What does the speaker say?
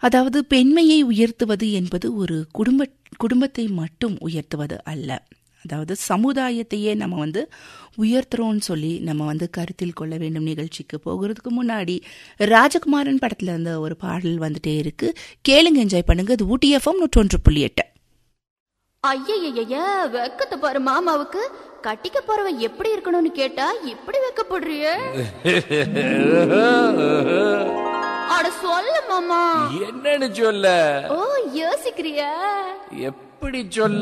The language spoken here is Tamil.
அதாவது பெண்மையை உயர்த்துவது என்பது ஒரு குடும்ப குடும்பத்தை மட்டும் உயர்த்துவது அல்ல அதாவது சமுதாயத்தையே நம்ம வந்து உயர்த்துறோம்னு சொல்லி நம்ம வந்து கருத்தில் கொள்ள வேண்டும் நிகழ்ச்சிக்கு போகிறதுக்கு முன்னாடி ராஜகுமாரன் படத்துல இருந்த ஒரு பாடல் வந்துட்டே இருக்கு கேளுங்க என்ஜாய் பண்ணுங்க இது ஊட்டி எஃப்எம் நூற்றொன்று புள்ளி எட்டு ஐயய்யய்ய வெக்கத்தை பாரு மாமாவுக்கு கட்டிக்க போறவன் எப்படி இருக்கணும்னு கேட்டா இப்படி வெக்கப்படுறிய அட சொல்ல மாமா என்னன்னு சொல்ல ஓ யோசிக்கிறியா எப்படி சொல்ல